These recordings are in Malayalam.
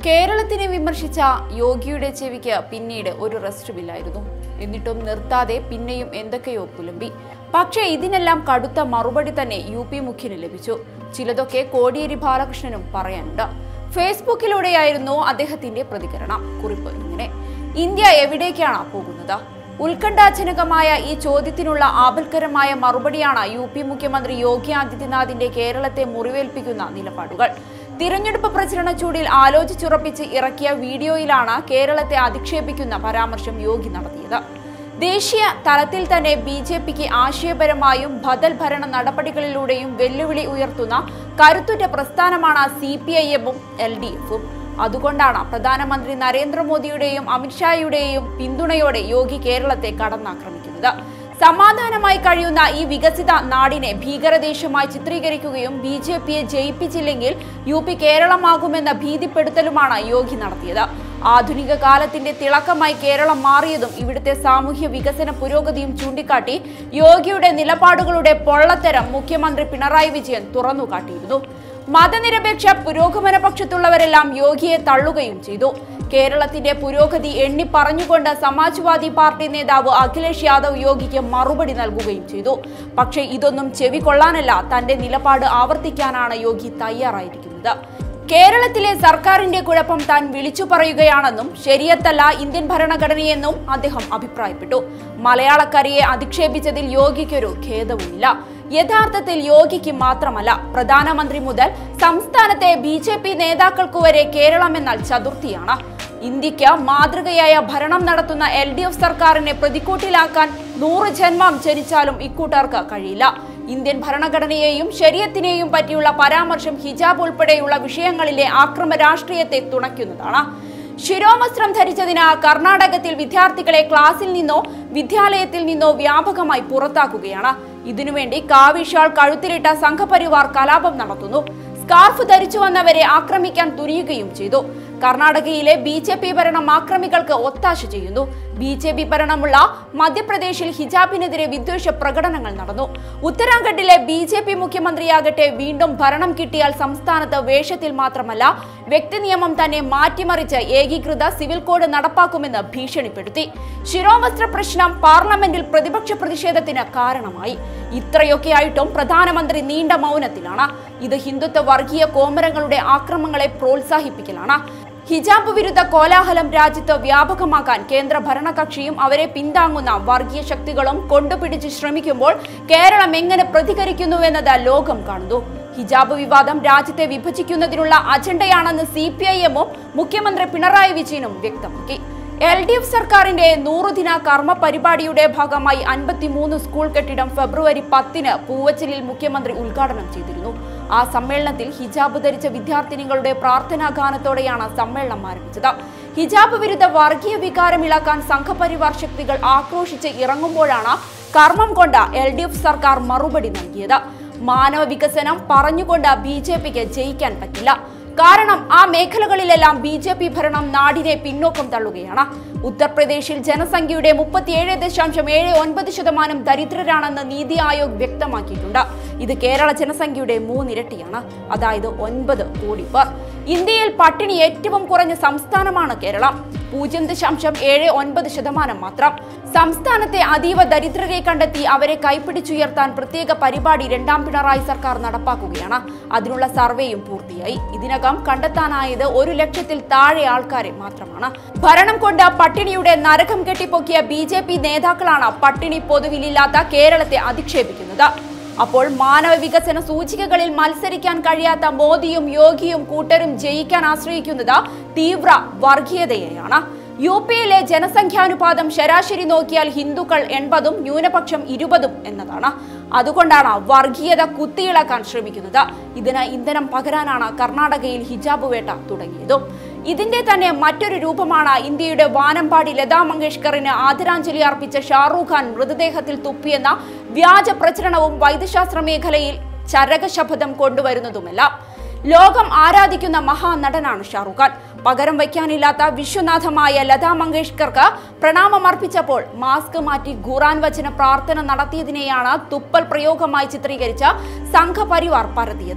കേരളത്തിനെ വിമർശിച്ച യോഗിയുടെ ചെവിക്ക് പിന്നീട് ഒരു റെസ്റ്റുമില്ലായിരുന്നു എന്നിട്ടും നിർത്താതെ പിന്നെയും എന്തൊക്കെയോ പുലമ്പി പക്ഷേ ഇതിനെല്ലാം കടുത്ത മറുപടി തന്നെ യു പി മുഖ്യന് ലഭിച്ചു ചിലതൊക്കെ കോടിയേരി ബാലകൃഷ്ണനും പറയാനുണ്ട് ഫേസ്ബുക്കിലൂടെയായിരുന്നു അദ്ദേഹത്തിന്റെ പ്രതികരണം കുറിപ്പ് ഇങ്ങനെ ഇന്ത്യ എവിടേക്കാണ് പോകുന്നത് ഉത്കണ്ഠാജനകമായ ഈ ചോദ്യത്തിനുള്ള ആപൽക്കരമായ മറുപടിയാണ് യു പി മുഖ്യമന്ത്രി യോഗി ആദിത്യനാഥിന്റെ കേരളത്തെ മുറിവേൽപ്പിക്കുന്ന നിലപാടുകൾ തിരഞ്ഞെടുപ്പ് പ്രചരണ ചൂടിൽ ആലോചിച്ചുറപ്പിച്ച് ഇറക്കിയ വീഡിയോയിലാണ് കേരളത്തെ അധിക്ഷേപിക്കുന്ന പരാമർശം യോഗി നടത്തിയത് ദേശീയ തലത്തിൽ തന്നെ ബി ജെ പിക്ക് ആശയപരമായും ബദൽ ഭരണ നടപടികളിലൂടെയും വെല്ലുവിളി ഉയർത്തുന്ന കരുത്തുറ്റ പ്രസ്ഥാനമാണ് സി പി ഐ എമ്മും എൽ ഡി എഫും അതുകൊണ്ടാണ് പ്രധാനമന്ത്രി നരേന്ദ്രമോദിയുടെയും അമിത്ഷായുടെയും പിന്തുണയോടെ യോഗി കേരളത്തെ കടന്നാക്രമിക്കുന്നത് സമാധാനമായി കഴിയുന്ന ഈ വികസിത നാടിനെ ഭീകരദേശമായി ചിത്രീകരിക്കുകയും ബി ജെ പിയെ ജയിപ്പിച്ചില്ലെങ്കിൽ യു പി കേരളമാകുമെന്ന ഭീതിപ്പെടുത്തലുമാണ് യോഗി നടത്തിയത് ആധുനിക കാലത്തിന്റെ തിളക്കമായി കേരളം മാറിയതും ഇവിടുത്തെ സാമൂഹ്യ വികസന പുരോഗതിയും ചൂണ്ടിക്കാട്ടി യോഗിയുടെ നിലപാടുകളുടെ പൊള്ളത്തരം മുഖ്യമന്ത്രി പിണറായി വിജയൻ തുറന്നുകാട്ടിയിരുന്നു മതനിരപേക്ഷ പുരോഗമന പക്ഷത്തുള്ളവരെല്ലാം യോഗിയെ തള്ളുകയും ചെയ്തു കേരളത്തിന്റെ പുരോഗതി എണ്ണി പറഞ്ഞുകൊണ്ട് സമാജ്വാദി പാർട്ടി നേതാവ് അഖിലേഷ് യാദവ് യോഗിക്ക് മറുപടി നൽകുകയും ചെയ്തു പക്ഷേ ഇതൊന്നും ചെവികൊള്ളാനല്ല തന്റെ നിലപാട് ആവർത്തിക്കാനാണ് യോഗി തയ്യാറായിരിക്കുന്നത് കേരളത്തിലെ സർക്കാരിന്റെ കുഴപ്പം താൻ വിളിച്ചു പറയുകയാണെന്നും ശരിയത്തല്ല ഇന്ത്യൻ ഭരണഘടനയെന്നും അദ്ദേഹം അഭിപ്രായപ്പെട്ടു മലയാളക്കരയെ അധിക്ഷേപിച്ചതിൽ യോഗിക്കൊരു ഖേദവുമില്ല യഥാർത്ഥത്തിൽ യോഗിക്ക് മാത്രമല്ല പ്രധാനമന്ത്രി മുതൽ സംസ്ഥാനത്തെ ബി ജെ പി നേതാക്കൾക്കു വരെ കേരളം എന്നാൽ ചതുർത്ഥിയാണ് ഇന്ത്യക്ക് മാതൃകയായ ഭരണം നടത്തുന്ന എൽ ഡി എഫ് സർക്കാരിനെ പ്രതിക്കൂട്ടിലാക്കാൻ നൂറ് ജന്മം ജനിച്ചാലും ഇക്കൂട്ടർക്ക് കഴിയില്ല ഇന്ത്യൻ ഭരണഘടനയെയും ശരീരത്തിനെയും പറ്റിയുള്ള പരാമർശം ഹിജാബ് ഉൾപ്പെടെയുള്ള വിഷയങ്ങളിലെ ആക്രമ രാഷ്ട്രീയത്തെ തുണയ്ക്കുന്നതാണ് ശിരോവസ്ത്രം ധരിച്ചതിന് കർണാടകത്തിൽ വിദ്യാർത്ഥികളെ ക്ലാസ്സിൽ നിന്നോ വിദ്യാലയത്തിൽ നിന്നോ വ്യാപകമായി പുറത്താക്കുകയാണ് ഇതിനുവേണ്ടി കാവിഷാൾ കഴുത്തിലിട്ട സംഘപരിവാർ കലാപം നടത്തുന്നു സ്കാർഫ് ധരിച്ചു വന്നവരെ ആക്രമിക്കാൻ തുനിയുകയും ചെയ്തു കർണാടകയിലെ ബി ജെ പി ഭരണം ആക്രമികൾക്ക് ഒത്താശ ചെയ്യുന്നു ബി ജെ പി ഭരണമുള്ള മധ്യപ്രദേശിൽ ഹിജാബിനെതിരെ വിദ്വേഷ പ്രകടനങ്ങൾ നടന്നു ഉത്തരാഖണ്ഡിലെ ബി ജെ പി മുഖ്യമന്ത്രിയാകട്ടെ വീണ്ടും ഭരണം കിട്ടിയാൽ സംസ്ഥാനത്ത് വേഷത്തിൽ മാത്രമല്ല വ്യക്തി നിയമം തന്നെ മാറ്റിമറിച്ച് ഏകീകൃത സിവിൽ കോഡ് നടപ്പാക്കുമെന്ന് ഭീഷണിപ്പെടുത്തി ശിരോവസ്ത്ര പ്രശ്നം പാർലമെന്റിൽ പ്രതിപക്ഷ പ്രതിഷേധത്തിന് കാരണമായി ഇത്രയൊക്കെ ആയിട്ടും പ്രധാനമന്ത്രി നീണ്ട മൗനത്തിലാണ് ഇത് ഹിന്ദുത്വ വർഗീയ കോമരങ്ങളുടെ ആക്രമങ്ങളെ പ്രോത്സാഹിപ്പിക്കലാണ് ഹിജാബ് വിരുദ്ധ കോലാഹലം രാജ്യത്ത് വ്യാപകമാക്കാൻ കേന്ദ്ര ഭരണകക്ഷിയും അവരെ പിന്താങ്ങുന്ന വർഗീയ ശക്തികളും കൊണ്ടുപിടിച്ച് ശ്രമിക്കുമ്പോൾ കേരളം എങ്ങനെ പ്രതികരിക്കുന്നുവെന്നത് ലോകം കാണുന്നു ഹിജാബ് വിവാദം രാജ്യത്തെ വിഭജിക്കുന്നതിനുള്ള അജണ്ടയാണെന്ന് സി പി ഐ എമ്മും മുഖ്യമന്ത്രി പിണറായി വിജയനും വ്യക്തമാക്കി എൽ ഡി എഫ് സർക്കാരിന്റെ നൂറുദിന കർമ്മ പരിപാടിയുടെ ഭാഗമായി അൻപത്തിമൂന്ന് സ്കൂൾ കെട്ടിടം ഫെബ്രുവരി പത്തിന് പൂവച്ചലിൽ മുഖ്യമന്ത്രി ഉദ്ഘാടനം ചെയ്തിരുന്നു ആ സമ്മേളനത്തിൽ ഹിജാബ് ധരിച്ച വിദ്യാർത്ഥിനികളുടെ പ്രാർത്ഥനാ ഗാനത്തോടെയാണ് സമ്മേളനം ആരംഭിച്ചത് ഹിജാബ് വിരുദ്ധ വർഗീയ വികാരം ഇളക്കാൻ സംഘപരിവാർ ശക്തികൾ ആക്രോശിച്ച് ഇറങ്ങുമ്പോഴാണ് കർമ്മം കൊണ്ട എൽ ഡി എഫ് സർക്കാർ മറുപടി നൽകിയത് മാനവ വികസനം പറഞ്ഞുകൊണ്ട് ബി ജെ പിക്ക് ജയിക്കാൻ പറ്റില്ല കാരണം ആ മേഖലകളിലെല്ലാം ബി ജെ പി ഭരണം നാടിനെ പിന്നോക്കം തള്ളുകയാണ് ഉത്തർപ്രദേശിൽ ജനസംഖ്യയുടെ മുപ്പത്തിയേഴ് ദശാംശം ഏഴ് ഒൻപത് ശതമാനം ദരിദ്രരാണെന്ന് നീതി ആയോഗ് വ്യക്തമാക്കിയിട്ടുണ്ട് ഇത് കേരള ജനസംഖ്യയുടെ മൂന്നിരട്ടിയാണ് അതായത് ഒൻപത് കോടി പേർ ഇന്ത്യയിൽ പട്ടിണി ഏറ്റവും കുറഞ്ഞ സംസ്ഥാനമാണ് കേരളം പൂജ്യം ദശാംശം ഏഴ് ഒൻപത് ശതമാനം മാത്രം സംസ്ഥാനത്തെ അതീവ ദരിദ്രരെ കണ്ടെത്തി അവരെ കൈപ്പിടിച്ചുയർത്താൻ പ്രത്യേക പരിപാടി രണ്ടാം പിണറായി സർക്കാർ നടപ്പാക്കുകയാണ് അതിനുള്ള സർവേയും പൂർത്തിയായി ഇതിനകം കണ്ടെത്താനായത് ഒരു ലക്ഷത്തിൽ താഴെ ആൾക്കാരെ മാത്രമാണ് ഭരണം കൊണ്ട് പട്ടിണിയുടെ നരകം കെട്ടിപ്പൊക്കിയ ബി ജെ പി നേതാക്കളാണ് പട്ടിണി പൊതുവിലില്ലാത്ത കേരളത്തെ അധിക്ഷേപിക്കുന്നത് അപ്പോൾ മാനവ വികസന സൂചികകളിൽ മത്സരിക്കാൻ കഴിയാത്ത മോദിയും യോഗിയും കൂട്ടരും ജയിക്കാൻ ആശ്രയിക്കുന്നത് തീവ്ര വർഗീയതയെയാണ് യു പിയിലെ ജനസംഖ്യാനുപാതം ശരാശരി നോക്കിയാൽ ഹിന്ദുക്കൾ എൺപതും ന്യൂനപക്ഷം ഇരുപതും എന്നതാണ് അതുകൊണ്ടാണ് വർഗീയത കുത്തിയിളക്കാൻ ശ്രമിക്കുന്നത് ഇതിന് ഇന്ധനം പകരാനാണ് കർണാടകയിൽ ഹിജാബ് വേട്ട തുടങ്ങിയതും ഇതിന്റെ തന്നെ മറ്റൊരു രൂപമാണ് ഇന്ത്യയുടെ വാനമ്പാടി ലതാ മങ്കേഷ്കറിന് ആദരാഞ്ജലി അർപ്പിച്ച ഷാറൂഖ് ഖാൻ മൃതദേഹത്തിൽ തുപ്പിയെന്ന വ്യാജ പ്രചരണവും വൈദ്യശാസ്ത്ര മേഖലയിൽ ചരകശപഥം കൊണ്ടുവരുന്നതുമെല്ലാം ലോകം ആരാധിക്കുന്ന മഹാനടനാണ് ഷാറൂഖ് ഖാൻ പകരം വയ്ക്കാനില്ലാത്ത വിശ്വനാഥമായ ലതാ മങ്കേഷ്കർക്ക് പ്രണാമമർപ്പിച്ചപ്പോൾ മാസ്ക് മാറ്റി ഖുറാൻ വചന പ്രാർത്ഥന നടത്തിയതിനെയാണ് തുപ്പൽ പ്രയോഗമായി ചിത്രീകരിച്ച സംഘപരിവാർ പരത്തിയത്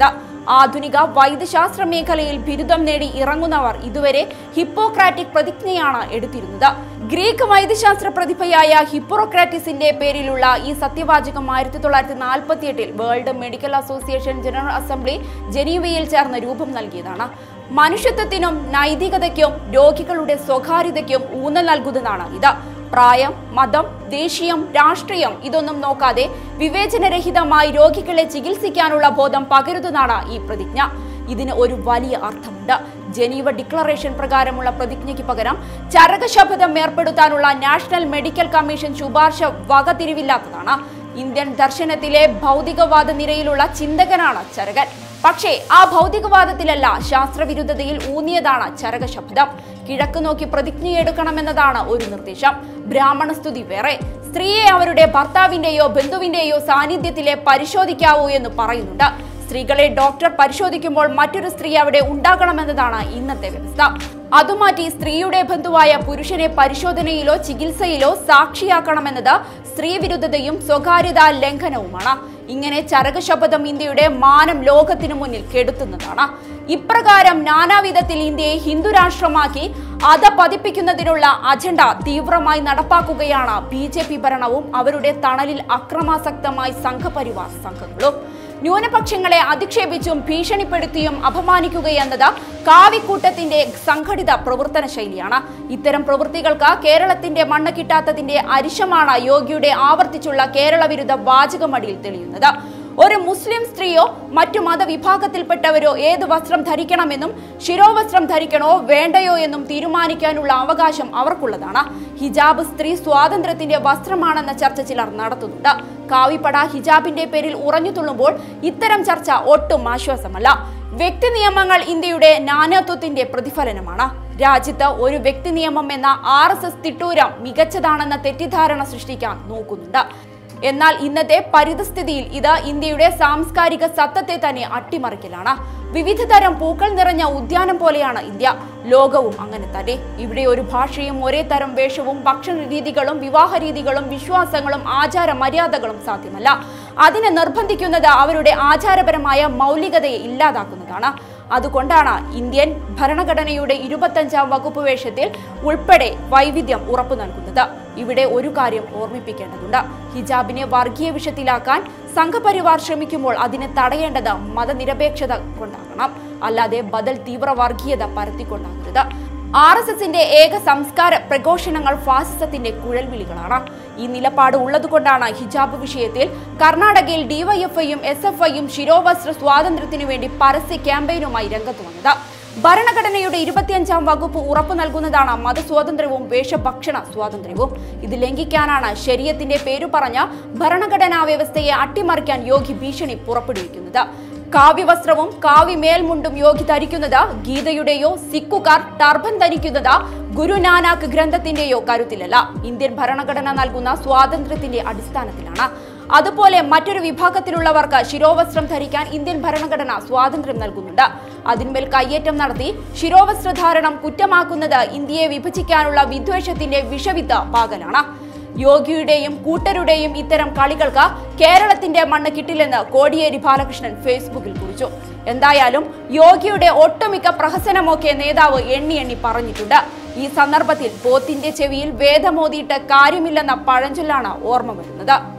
ആധുനിക വൈദ്യശാസ്ത്ര മേഖലയിൽ ബിരുദം നേടി ഇറങ്ങുന്നവർ ഇതുവരെ ഹിപ്പോക്രാറ്റിക് പ്രതിജ്ഞയാണ് എടുത്തിരുന്നത് ഗ്രീക്ക് വൈദ്യശാസ്ത്ര പ്രതിഭയായ ഹിപ്പോക്രാറ്റിസിന്റെ പേരിലുള്ള ഈ സത്യവാചകം ആയിരത്തി തൊള്ളായിരത്തി നാൽപ്പത്തി എട്ടിൽ world medical association general assembly ജനീവയിൽ ചേർന്ന് രൂപം നൽകിയതാണ് മനുഷ്യത്വത്തിനും നൈതികതയ്ക്കും രോഗികളുടെ സ്വകാര്യതയ്ക്കും ഊന്നൽ നൽകുന്നതാണ് ഇത് പ്രായം മതം ദേശീയം രാഷ്ട്രീയം ഇതൊന്നും നോക്കാതെ വിവേചനരഹിതമായി രോഗികളെ ചികിത്സിക്കാനുള്ള ബോധം പകരുന്നതാണ് ഈ പ്രതിജ്ഞ ഇതിന് ഒരു വലിയ അർത്ഥമുണ്ട് ജനീവ ഡിക്ലറേഷൻ പ്രകാരമുള്ള പ്രതിജ്ഞയ്ക്ക് പകരം ചരകശപഥം ഏർപ്പെടുത്താനുള്ള നാഷണൽ മെഡിക്കൽ കമ്മീഷൻ ശുപാർശ വകതിരിവില്ലാത്തതാണ് ഇന്ത്യൻ ദർശനത്തിലെ ഭൗതികവാദ നിരയിലുള്ള ചിന്തകനാണ് ചരകൻ പക്ഷേ ആ ഭൗതികവാദത്തിലല്ല ശാസ്ത്രവിരുദ്ധതയിൽ ഊന്നിയതാണ് ചരകശബ്ദം കിഴക്ക് നോക്കി പ്രതിജ്ഞയെടുക്കണമെന്നതാണ് ഒരു നിർദ്ദേശം ബ്രാഹ്മണ സ്തുതി വേറെ സ്ത്രീയെ അവരുടെ ഭർത്താവിന്റെയോ ബന്ധുവിന്റെയോ സാന്നിധ്യത്തിലെ പരിശോധിക്കാവൂ എന്ന് പറയുന്നുണ്ട് സ്ത്രീകളെ ഡോക്ടർ പരിശോധിക്കുമ്പോൾ മറ്റൊരു സ്ത്രീ അവിടെ ഉണ്ടാകണമെന്നതാണ് ഇന്നത്തെ വ്യവസ്ഥ അതുമാറ്റി സ്ത്രീയുടെ ബന്ധുവായ പുരുഷനെ പരിശോധനയിലോ ചികിത്സയിലോ സാക്ഷിയാക്കണമെന്നത് സ്ത്രീവിരുദ്ധതയും സ്വകാര്യതാ ലംഘനവുമാണ് ഇങ്ങനെ ചരകശപഥം ഇന്ത്യയുടെ മാനം ലോകത്തിനു മുന്നിൽ കെടുത്തുന്നതാണ് ഇപ്രകാരം നാനാവിധത്തിൽ ഇന്ത്യയെ ഹിന്ദു രാഷ്ട്രമാക്കി അത പതിപ്പിക്കുന്നതിനുള്ള അജണ്ട തീവ്രമായി നടപ്പാക്കുകയാണ് ബി ജെ പി ഭരണവും അവരുടെ തണലിൽ അക്രമാസക്തമായി സംഘപരിവാർ സംഘങ്ങളും ന്യൂനപക്ഷങ്ങളെ അധിക്ഷേപിച്ചും ഭീഷണിപ്പെടുത്തിയും അപമാനിക്കുകയെന്നത് കാവിക്കൂട്ടത്തിന്റെ സംഘടിത പ്രവർത്തന ശൈലിയാണ് ഇത്തരം പ്രവൃത്തികൾക്ക് കേരളത്തിന്റെ മണ്ണ് കിട്ടാത്തതിന്റെ അരിശമാണ് യോഗിയുടെ ആവർത്തിച്ചുള്ള കേരള വിരുദ്ധ വാചകമടിയിൽ തെളിയുന്നത് ഒരു മുസ്ലിം സ്ത്രീയോ മറ്റു മതവിഭാഗത്തിൽപ്പെട്ടവരോ ഏത് വസ്ത്രം ധരിക്കണമെന്നും ശിരോവസ്ത്രം ധരിക്കണോ വേണ്ടയോ എന്നും തീരുമാനിക്കാനുള്ള അവകാശം അവർക്കുള്ളതാണ് ഹിജാബ് സ്ത്രീ സ്വാതന്ത്ര്യത്തിന്റെ വസ്ത്രമാണെന്ന ചർച്ച ചിലർ നടത്തുന്നുണ്ട് കാവിപ്പട ഹിജാബിന്റെ പേരിൽ ഉറഞ്ഞു തുള്ളുമ്പോൾ ഇത്തരം ചർച്ച ഒട്ടും ആശ്വാസമല്ല വ്യക്തി നിയമങ്ങൾ ഇന്ത്യയുടെ നാനാത്വത്തിന്റെ പ്രതിഫലനമാണ് രാജ്യത്ത് ഒരു വ്യക്തി നിയമം എന്ന ആർ എസ് എസ് തിട്ടൂരം മികച്ചതാണെന്ന തെറ്റിദ്ധാരണ സൃഷ്ടിക്കാൻ നോക്കുന്നുണ്ട് എന്നാൽ ഇന്നത്തെ പരിതസ്ഥിതിയിൽ ഇത് ഇന്ത്യയുടെ സാംസ്കാരിക സത്തത്തെ തന്നെ അട്ടിമറിക്കലാണ് വിവിധ തരം പൂക്കൾ നിറഞ്ഞ ഉദ്യാനം പോലെയാണ് ഇന്ത്യ ലോകവും അങ്ങനെ തന്നെ ഇവിടെ ഒരു ഭാഷയും ഒരേ തരം വേഷവും ഭക്ഷണ രീതികളും വിവാഹ രീതികളും വിശ്വാസങ്ങളും ആചാര മര്യാദകളും സാധ്യമല്ല അതിനെ നിർബന്ധിക്കുന്നത് അവരുടെ ആചാരപരമായ മൗലികതയെ ഇല്ലാതാക്കുന്നതാണ് അതുകൊണ്ടാണ് ഇന്ത്യൻ ഭരണഘടനയുടെ ഇരുപത്തഞ്ചാം വകുപ്പ് വേഷത്തിൽ ഉൾപ്പെടെ വൈവിധ്യം ഉറപ്പു നൽകുന്നത് ഇവിടെ ഒരു കാര്യം ഓർമ്മിപ്പിക്കേണ്ടതുണ്ട് ഹിജാബിനെ വർഗീയ വിഷത്തിലാക്കാൻ സംഘപരിവാർ ശ്രമിക്കുമ്പോൾ അതിനെ തടയേണ്ടത് മതനിരപേക്ഷത കൊണ്ടാകണം അല്ലാതെ ബദൽ തീവ്ര വർഗീയത പരത്തിക്കൊണ്ടാകരുത് ആർ എസ് എസിന്റെ ഏക സംസ്കാര പ്രഘോഷണങ്ങൾ ഫാസിസത്തിന്റെ കുഴൽവിളികളാണ് ഈ നിലപാട് ഉള്ളതുകൊണ്ടാണ് ഹിജാബ് വിഷയത്തിൽ കർണാടകയിൽ ഡിവൈഎഫ്ഐയും എസ് എഫ് ഐയും ശിരോവസ്ത്ര സ്വാതന്ത്ര്യത്തിനു വേണ്ടി പരസ്യ ക്യാമ്പയിനുമായി രംഗത്ത് വന്നത് ഭരണഘടനയുടെ ഇരുപത്തിയഞ്ചാം വകുപ്പ് ഉറപ്പു നൽകുന്നതാണ് മതസ്വാതന്ത്ര്യവും വേഷഭക്ഷണ സ്വാതന്ത്ര്യവും ഇത് ലംഘിക്കാനാണ് ശരീരത്തിന്റെ പേരു പറഞ്ഞ ഭരണഘടനാ വ്യവസ്ഥയെ അട്ടിമറിക്കാൻ യോഗി ഭീഷണി പുറപ്പെടുവിക്കുന്നത് കാവ്യവസ്ത്രവും കാവ്യമേൽമുണ്ടും യോഗി ധരിക്കുന്നത് ഗീതയുടെയോ സിക്കുകാർ ടർബൻ ധരിക്കുന്നത് ഗുരുനാനാക്ക് ഗ്രന്ഥത്തിന്റെയോ കരുത്തിലല്ല ഇന്ത്യൻ ഭരണഘടന നൽകുന്ന സ്വാതന്ത്ര്യത്തിന്റെ അടിസ്ഥാനത്തിലാണ് അതുപോലെ മറ്റൊരു വിഭാഗത്തിലുള്ളവർക്ക് ശിരോവസ്ത്രം ധരിക്കാൻ ഇന്ത്യൻ ഭരണഘടന സ്വാതന്ത്ര്യം നൽകുന്നുണ്ട് അതിന്മേൽ കയ്യേറ്റം നടത്തി ശിരോവസ്ത്രധാരണം കുറ്റമാക്കുന്നത് ഇന്ത്യയെ വിഭജിക്കാനുള്ള വിദ്വേഷത്തിന്റെ വിഷവിത്ത് പാകലാണ് യോഗിയുടെയും കൂട്ടരുടെയും ഇത്തരം കളികൾക്ക് കേരളത്തിന്റെ മണ്ണ് കിട്ടില്ലെന്ന് കോടിയേരി ബാലകൃഷ്ണൻ ഫേസ്ബുക്കിൽ കുറിച്ചു എന്തായാലും യോഗിയുടെ ഒട്ടുമിക്ക പ്രഹസനമൊക്കെ നേതാവ് എണ്ണി എണ്ണി പറഞ്ഞിട്ടുണ്ട് ഈ സന്ദർഭത്തിൽ പോത്തിന്റെ ചെവിയിൽ വേദമോതിയിട്ട് കാര്യമില്ലെന്ന പഴഞ്ചൊല്ലാണ് ഓർമ്മ വരുന്നത്